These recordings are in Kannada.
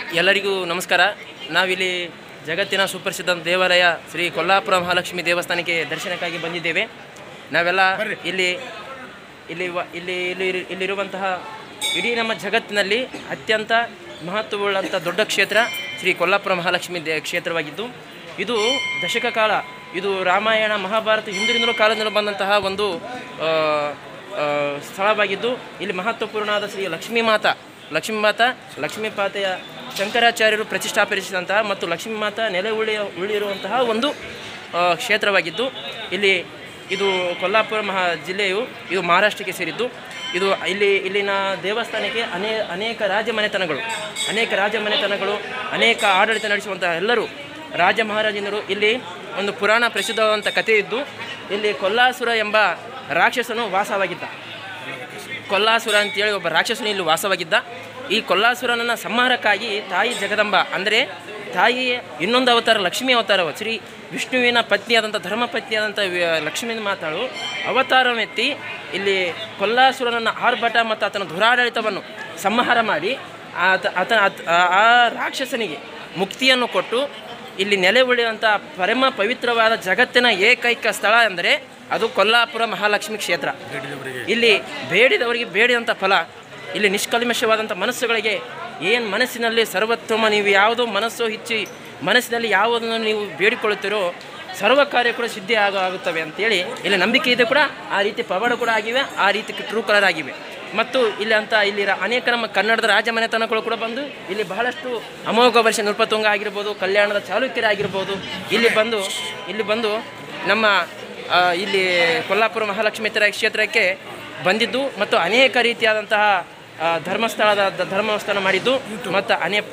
ಎಲ್ಲರಿಗೂ ನಮಸ್ಕಾರ ನಾವಿಲ್ಲಿ ಜಗತ್ತಿನ ಸುಪ್ರಸಿದ್ಧ ದೇವಾಲಯ ಶ್ರೀ ಕೊಲ್ಲಾಪುರ ಮಹಾಲಕ್ಷ್ಮಿ ದೇವಸ್ಥಾನಕ್ಕೆ ದರ್ಶನಕ್ಕಾಗಿ ಬಂದಿದ್ದೇವೆ ನಾವೆಲ್ಲ ಇಲ್ಲಿ ಇಲ್ಲಿ ವ- ಇಲ್ಲಿ ಇಲ್ಲಿ ಇಲ್ಲಿರುವಂತಹ ಇಡೀ ನಮ್ಮ ಜಗತ್ತಿನಲ್ಲಿ ಅತ್ಯಂತ ಮಹತ್ವವುಳ್ಳಂಥ ದೊಡ್ಡ ಕ್ಷೇತ್ರ ಶ್ರೀ ಕೊಲ್ಲಾಪುರ ಮಹಾಲಕ್ಷ್ಮಿ ದೇ ಕ್ಷೇತ್ರವಾಗಿದ್ದು ಇದು ದಶಕ ಕಾಲ ಇದು ರಾಮಾಯಣ ಮಹಾಭಾರತ ಹಿಂದಿನಿಂದಲೂ ಕಾಲದಿಂದಲೂ ಬಂದಂತಹ ಒಂದು ಆ, ಆ, ಸ್ಥಳವಾಗಿದ್ದು ಇಲ್ಲಿ ಮಹತ್ವಪೂರ್ಣವಾದ ಶ್ರೀ ಲಕ್ಷ್ಮೀ ಮಾತಾ ಲಕ್ಷ್ಮೀ ಮಾತಾ ಲಕ್ಷ್ಮೀ ಪಾತೆಯ ಶಂಕರಾಚಾರ್ಯರು ಪ್ರತಿಷ್ಠಾಪಿಸಿದಂತಹ ಮತ್ತು ಲಕ್ಷ್ಮೀ ಮಾತಾ ನೆಲೆ ಉಳಿ ಉಳಿರುವಂತಹ ಒಂದು ಆ, ಕ್ಷೇತ್ರವಾಗಿದ್ದು ಇಲ್ಲಿ ಇದು ಕೊಲ್ಲಾಪುರ ಮಹಾ ಜಿಲ್ಲೆಯು ಇದು ಮಹಾರಾಷ್ಟ್ರಕ್ಕೆ ಸೇರಿದ್ದು ಇದು ಇಲ್ಲಿ ಇಲ್ಲಿನ ದೇವಸ್ಥಾನಕ್ಕೆ ಅನೇ ಅನೇಕ ರಾಜ ಮನೆತನಗಳು ಅನೇಕ ರಾಜ ಮನೆತನಗಳು ಅನೇಕ ಆಡಳಿತ ನಡೆಸುವಂತಹ ಎಲ್ಲರೂ ರಾಜ ಮಹಾರಾಜನರು ಇಲ್ಲಿ ಒಂದು ಪುರಾಣ ಪ್ರಸಿದ್ಧವಾದಂಥ ಕಥೆ ಇದ್ದು ಇಲ್ಲಿ ಕೊಲ್ಲಾಸುರ ಎಂಬ ರಾಕ್ಷಸನು ವಾಸವಾಗಿದ್ದ ಕೊಲ್ಲಾಸುರ ಅಂತೇಳಿ ಒಬ್ಬ ರಾಕ್ಷಸನು ಇಲ್ಲಿ ವಾಸವಾಗಿದ್ದ ಈ ಕೊಲ್ಲಾಸುರನನ್ನ ಸಂಹಾರಕ್ಕಾಗಿ ತಾಯಿ ಜಗದಂಬ ಅಂದರೆ ತಾಯಿ ಇನ್ನೊಂದು ಅವತಾರ ಲಕ್ಷ್ಮೀ ಅವತಾರವ ಶ್ರೀ ವಿಷ್ಣುವಿನ ಪತ್ನಿಯಾದಂಥ ಧರ್ಮಪತ್ನಿಯಾದಂಥ ವಿ- ಲಕ್ಷ್ಮೀ ಮಾತಾಳು ಅವತಾರವೆತ್ತಿ ಇಲ್ಲಿ ಕೊಲ್ಲಾಸುರನನ್ನ ಆರ್ಭಟ ಮತ್ತು ಆತನ ದುರಾಡಳಿತವನ್ನು ಸಂಹಾರ ಮಾಡಿ ಆತ ಆತ ಆತ- ಆ- ಆ ರಾಕ್ಷಸನಿಗೆ ಮುಕ್ತಿಯನ್ನು ಕೊಟ್ಟು ಇಲ್ಲಿ ನೆಲೆ ಉಳಿಯುವಂಥ ಪರಮ ಪವಿತ್ರವಾದ ಜಗತ್ತಿನ ಏಕೈಕ ಸ್ಥಳ ಅಂದರೆ ಅದು ಕೊಲ್ಲಾಪುರ ಮಹಾಲಕ್ಷ್ಮಿ ಕ್ಷೇತ್ರ ಇಲ್ಲಿ ಬೇಡಿದವರಿಗೆ ಬೇಡಿದಂಥ ಫಲ ಇಲ್ಲಿ ನಿಷ್ಕಲ್ಮಶವಾದಂಥ ಮನಸ್ಸುಗಳಿಗೆ ಏನು ಮನಸ್ಸಿನಲ್ಲಿ ಸರ್ವೋತ್ತಮ ನೀವು ಯಾವುದೋ ಮನಸ್ಸು ಹೆಚ್ಚಿ ಮನಸ್ಸಿನಲ್ಲಿ ಯಾವುದನ್ನು ನೀವು ಬೇಡಿಕೊಳ್ಳುತ್ತೀರೋ ಸರ್ವ ಕಾರ್ಯ ಕೂಡ ಸಿದ್ಧಿ ಆಗ ಆಗುತ್ತವೆ ಅಂತೇಳಿ ಇಲ್ಲಿ ನಂಬಿಕೆ ಇದೆ ಕೂಡ ಆ ರೀತಿ ಪವಾಡ ಕೂಡ ಆಗಿವೆ ಆ ರೀತಿ ಟ್ರೂ ಕಲರ್ ಆಗಿವೆ ಮತ್ತು ಇಲ್ಲಿ ಅಂತ ಇಲ್ಲಿ ರ- ಅನೇಕ ನಮ್ಮ ಕನ್ನಡದ ರಾಜಮನೆತನಗಳು ಕೂಡ ಬಂದು ಇಲ್ಲಿ ಬಹಳಷ್ಟು ಅಮೋಘ ವರ್ಷ ನೃಪತುಂಗ ಆಗಿರ್ಬೋದು ಕಲ್ಯಾಣದ ಚಾಲುಕ್ಯರ ಆಗಿರ್ಬೋದು ಇಲ್ಲಿ ಬಂದು ಇಲ್ಲಿ ಬಂದು ನಮ್ಮ ಆ, ಇಲ್ಲಿ ಕೊಲ್ಲಾಪುರ ಮಹಾಲಕ್ಷ್ಮಿ ತರ ಕ್ಷೇತ್ರಕ್ಕೆ ಬಂದಿದ್ದು ಮತ್ತು ಅನೇಕ ರೀತಿಯಾದಂತಹ ಆ, ಧರ್ಮಸ್ಥಳದ ದ- ಧರ್ಮಸ್ಥಾನ ಮಾಡಿದ್ದು ಮತ್ತು ಅನೇಕ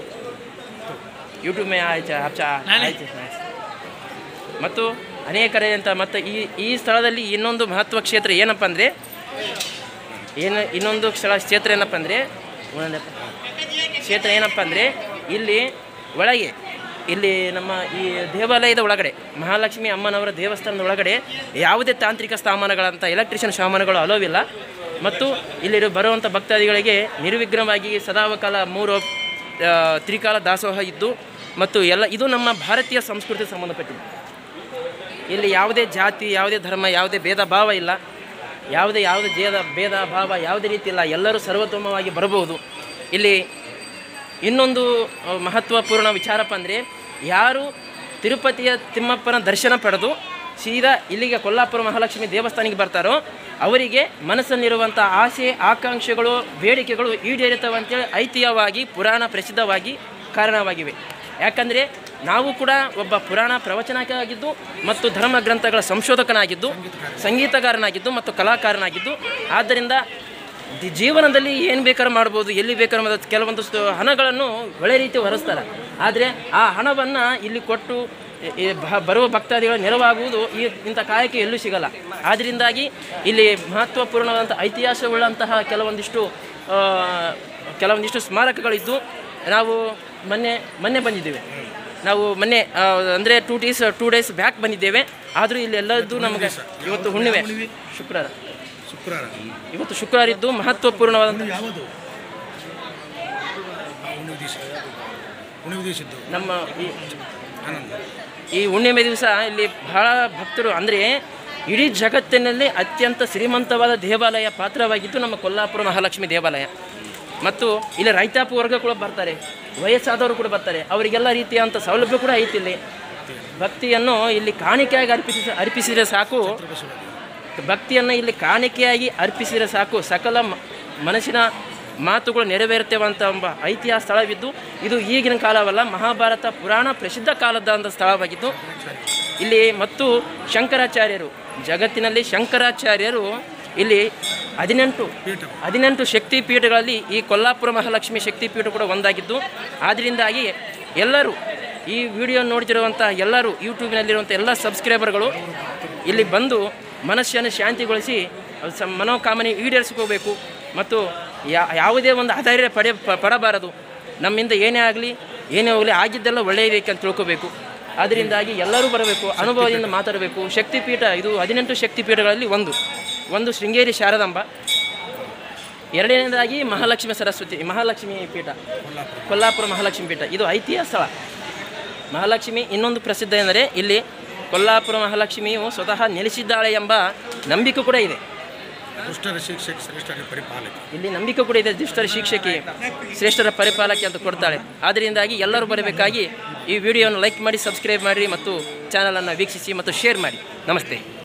ಯೂಟ್ಯೂಬ್ ಮೇ ಆಯ್ತು ಆಯ್ತು ಆಯ್ತು ಮತ್ತು ಅನೇಕರಂತ ಮತ್ತು ಈ ಈ ಸ್ಥಳದಲ್ಲಿ ಇನ್ನೊಂದು ಮಹತ್ವ ಕ್ಷೇತ್ರ ಏನಪ್ಪ ಅಂದರೆ ಏನು ಇನ್ನೊಂದು ಸ್ಥಳ ಕ್ಷೇತ್ರ ಏನಪ್ಪ ಅಂದರೆ ಕ್ಷೇತ್ರ ಏನಪ್ಪ ಅಂದರೆ ಇಲ್ಲಿ ಒಳಗೆ ಇಲ್ಲಿ ನಮ್ಮ ಈ ದೇವಾಲಯದ ಒಳಗಡೆ ಮಹಾಲಕ್ಷ್ಮಿ ಅಮ್ಮನವರ ದೇವಸ್ಥಾನದ ಒಳಗಡೆ ಯಾವುದೇ ತಾಂತ್ರಿಕ ಸಾಮಾನುಗಳಂತ ಎಲೆಕ್ಟ್ರಿಷಿಯನ್ ಸಾಮಾನುಗಳು ಅಲೋವಿಲ್ಲ ಮತ್ತು ಇಲ್ಲಿ ಬರುವಂಥ ಭಕ್ತಾದಿಗಳಿಗೆ ನಿರ್ವಿಘ್ನವಾಗಿ ಸದಾವಕಾಲ ಮೂರು ಆ, ತ್ರಿಕಾಲ ದಾಸೋಹ ಇದ್ದು ಮತ್ತು ಎಲ್ಲ ಇದು ನಮ್ಮ ಭಾರತೀಯ ಸಂಸ್ಕೃತಿಗೆ ಸಂಬಂಧಪಟ್ಟಿದೆ ಇಲ್ಲಿ ಯಾವುದೇ ಜಾತಿ ಯಾವುದೇ ಧರ್ಮ ಯಾವುದೇ ಭೇದ ಭಾವ ಇಲ್ಲ ಯಾವುದೇ ಯಾವುದೇ ಜೇದ ಭೇದ ಭಾವ ಯಾವುದೇ ರೀತಿ ಇಲ್ಲ ಎಲ್ಲರೂ ಸರ್ವೋತ್ತಮವಾಗಿ ಬರಬಹುದು ಇಲ್ಲಿ ಇನ್ನೊಂದು ಅಹ್, ಮಹತ್ವಪೂರ್ಣ ವಿಚಾರಪ್ಪ ಅಂದರೆ ಯಾರು ತಿರುಪತಿಯ ತಿಮ್ಮಪ್ಪನ ದರ್ಶನ ಪಡೆದು ಸೀದಾ ಇಲ್ಲಿಗೆ ಕೊಲ್ಲಾಪುರ ಮಹಾಲಕ್ಷ್ಮಿ ದೇವಸ್ಥಾನಕ್ಕೆ ಬರ್ತಾರೋ ಅವರಿಗೆ ಮನಸ್ಸಲ್ಲಿರುವಂಥ ಆಸೆ ಆಕಾಂಕ್ಷೆಗಳು ಬೇಡಿಕೆಗಳು ಈಡೇರುತ್ತವೆ ಅಂತೇಳಿ ಐತಿಹ್ಯವಾಗಿ ಪುರಾಣ ಪ್ರಸಿದ್ಧವಾಗಿ ಕಾರಣವಾಗಿವೆ ಯಾಕಂದರೆ ನಾವು ಕೂಡ ಒಬ್ಬ ಪುರಾಣ ಪ್ರವಚನಕಾಗಿದ್ದು ಮತ್ತು ಧರ್ಮ ಗ್ರಂಥಗಳ ಸಂಶೋಧಕನಾಗಿದ್ದು ಸಂಗೀತಗಾರನಾಗಿದ್ದು ಮತ್ತು ಕಲಾಕಾರನಾಗಿದ್ದು ಆದ್ದರಿಂದ ದಿ- ಜೀವನದಲ್ಲಿ ಏನು ಬೇಕಾದ್ರೂ ಮಾಡ್ಬೋದು ಎಲ್ಲಿ ಬೇಕಾದ್ರೂ ಮಾಡ್ಬೋದು. ಕೆಲವೊಂದಷ್ಟು ಹಣಗಳನ್ನು ಒಳ್ಳೆ ರೀತಿ ಹೊರಸ್ತಾರೆ ಆದರೆ ಆ ಹಣವನ್ನು ಇಲ್ಲಿ ಕೊಟ್ಟು ಈ- ಈ ಬ- ಬರುವ ಭಕ್ತಾದಿಗಳ ನೆರವಾಗುವುದು ಈ ಇಂಥ ಕಾಯಕ್ಕೆ ಎಲ್ಲೂ ಸಿಗಲ್ಲ ಆದ್ದರಿಂದಾಗಿ ಇಲ್ಲಿ ಮಹತ್ವಪೂರ್ಣವಾದಂಥ ಐತಿಹಾಸವುಳ್ಳಂತಹ ಕೆಲವೊಂದಿಷ್ಟು ಆ, ಕೆಲವೊಂದಿಷ್ಟು ಸ್ಮಾರಕಗಳಿದ್ದು ನಾವು ಮೊನ್ನೆ ಮೊನ್ನೆ ಬಂದಿದ್ದೇವೆ ನಾವು ಮೊನ್ನೆ ಅಂದರೆ two days two days back ಬಂದಿದ್ದೇವೆ ಆದರೂ ಇಲ್ಲಿ ಎಲ್ಲದ್ದು ನಮಗೆ ಇವತ್ತು ಹುಣ್ಣಿಮೆ ಶುಕ್ರವಾರ ಶುಕ್ರವಾರ ಇವತ್ತು ಶುಕ್ರವಾರ ಇದ್ದು ಮಹತ್ವಪೂರ್ಣವಾದಂಥ ಯಾವುದು ಹುಣ್ಣಿಮೆ ದಿವಸ ಹುಣ್ಣಿಮೆ ದಿವಸ ಇದ್ದು ನಮ್ಮ ಈ ಆನಂದ ಈ ಹುಣ್ಣಿಮೆ ದಿವಸ ಇಲ್ಲಿ ಬಹಳ ಭಕ್ತರು ಅಂದರೆ ಇಡೀ ಜಗತ್ತಿನಲ್ಲಿ ಅತ್ಯಂತ ಶ್ರೀಮಂತವಾದ ದೇವಾಲಯ ಪಾತ್ರವಾಗಿದ್ದು ನಮ್ಮ ಕೊಲ್ಲಾಪುರ ಮಹಾಲಕ್ಷ್ಮಿ ದೇವಾಲಯ ಮತ್ತು ಇಲ್ಲಿ ರೈತಾಪಿ ವರ್ಗ ಕೂಡ ಬರ್ತಾರೆ ವಯಸ್ಸಾದವರು ಕೂಡ ಬರ್ತಾರೆ ಅವರಿಗೆಲ್ಲ ರೀತಿಯಂಥ ಸೌಲಭ್ಯ ಕೂಡ ಐತಿ ಇಲ್ಲಿ ಭಕ್ತಿಯನ್ನು ಇಲ್ಲಿ ಕಾಣಿಕೆಯಾಗಿ ಅರ್ಪಿಸಿ ಅರ್ಪಿಸಿದರೆ ಸಾಕು ಭಕ್ತಿಯನ್ನು ಇಲ್ಲಿ ಕಾಣಿಕೆಯಾಗಿ ಅರ್ಪಿಸಿದರೆ ಸಾಕು ಸಕಲ ಮ- ಮನಸ್ಸಿನ ಮಾತುಗಳು ನೆರವೇರುತ್ತೇವೆ ಅಂತ ಎಂಬ ಐತಿಹಾಸ ಸ್ಥಳವಿದ್ದು ಇದು ಈಗಿನ ಕಾಲವಲ್ಲ ಮಹಾಭಾರತ ಪುರಾಣ ಪ್ರಸಿದ್ಧ ಕಾಲದ ಸ್ಥಳವಾಗಿದ್ದು ಇಲ್ಲಿ ಮತ್ತು ಶಂಕರಾಚಾರ್ಯರು ಜಗತ್ತಿನಲ್ಲಿ ಶಂಕರಾಚಾರ್ಯರು ಇಲ್ಲಿ ಹದಿನೆಂಟು ಹದಿನೆಂಟು ಶಕ್ತಿ ಪೀಠಗಳಲ್ಲಿ ಈ ಕೊಲ್ಲಾಪುರ ಮಹಾಲಕ್ಷ್ಮಿ ಶಕ್ತಿ ಪೀಠ ಕೂಡ ಒಂದಾಗಿದ್ದು ಆದ್ದರಿಂದಾಗಿ ಎಲ್ಲರೂ ಈ ವಿಡಿಯೋ ನೋಡ್ತಿರುವಂಥ ಎಲ್ಲರೂ ಯೂಟ್ಯೂಬ್ನಲ್ಲಿರುವಂಥ ಎಲ್ಲ ಸಬ್ಸ್ಕ್ರೈಬರ್ಗಳು ಇಲ್ಲಿ ಬಂದು ಮನಸ್ಸನ್ನು ಶಾಂತಿಗೊಳಿಸಿ ಅದು ಸ ಮನೋಕಾಮನೆ ಈಡೇರಿಸ್ಕೋಬೇಕು ಮತ್ತು ಯಾ ಯಾವುದೇ ಒಂದು ಆಧಾರ್ಯ ಪಡೆ ಪ- ಪಡಬಾರದು ನಮ್ಮಿಂದ ಏನೇ ಆಗಲಿ ಏನೇ ಹೋಗಲಿ ಆಗಿದ್ದೆಲ್ಲ ಒಳ್ಳೆಯದಕ್ಕೆ ಅಂತ ತಿಳ್ಕೋಬೇಕು ಅದರಿಂದಾಗಿ ಎಲ್ಲರೂ ಬರಬೇಕು ಅನುಭವದಿಂದ ಮಾತಾಡಬೇಕು ಶಕ್ತಿಪೀಠ ಇದು ಹದಿನೆಂಟು ಶಕ್ತಿಪೀಠಗಳಲ್ಲಿ ಒಂದು ಒಂದು ಶೃಂಗೇರಿ ಶಾರದಾಂಬ ಎರಡನೇದಾಗಿ ಮಹಾಲಕ್ಷ್ಮಿ ಸರಸ್ವತಿ ಮಹಾಲಕ್ಷ್ಮಿ ಪೀಠ ಕೊಲ್ಲಾಪುರ ಕೊಲ್ಲಾಪುರ ಮಹಾಲಕ್ಷ್ಮಿ ಪೀಠ ಇದು ಐತಿಹಾಸ ಸ್ಥಳ ಮಹಾಲಕ್ಷ್ಮಿ ಇನ್ನೊಂದು ಪ್ರಸಿದ್ಧ ಎಂದರೆ ಇಲ್ಲಿ ಕೊಲ್ಲಾಪುರ ಮಹಾಲಕ್ಷ್ಮಿಯು ಸ್ವತಃ ನೆಲೆಸಿದ್ದಾಳೆ ಎಂಬ ನಂಬಿಕೆ ಕೂಡ ಇದೆ ದುಷ್ಟರ ಶಿಕ್ಷಕ ಶ್ರೇಷ್ಠರ ಪರಿಪಾಲಕ ಇಲ್ಲಿ ನಂಬಿಕೆ ಕೂಡ ಇದೆ ದುಷ್ಟರ ಶಿಕ್ಷಕಿ ಶ್ರೇಷ್ಠರ ಪರಿಪಾಲಕಿ ಅಂತ ಕೊಡ್ತಾಳೆ ಆದ್ದರಿಂದಾಗಿ ಎಲ್ಲರೂ ಬರಬೇಕಾಗಿ ಈ ವಿಡಿಯೋವನ್ನು ಲೈಕ್ ಮಾಡಿ ಸಬ್ಸ್ಕ್ರೈಬ್ ಮಾಡಿ ಮತ್ತು ಚಾನಲನ್ನು ವೀಕ್ಷಿಸಿ ಮತ್ತು ಶೇರ್ ಮಾಡಿ ನಮಸ್ತೆ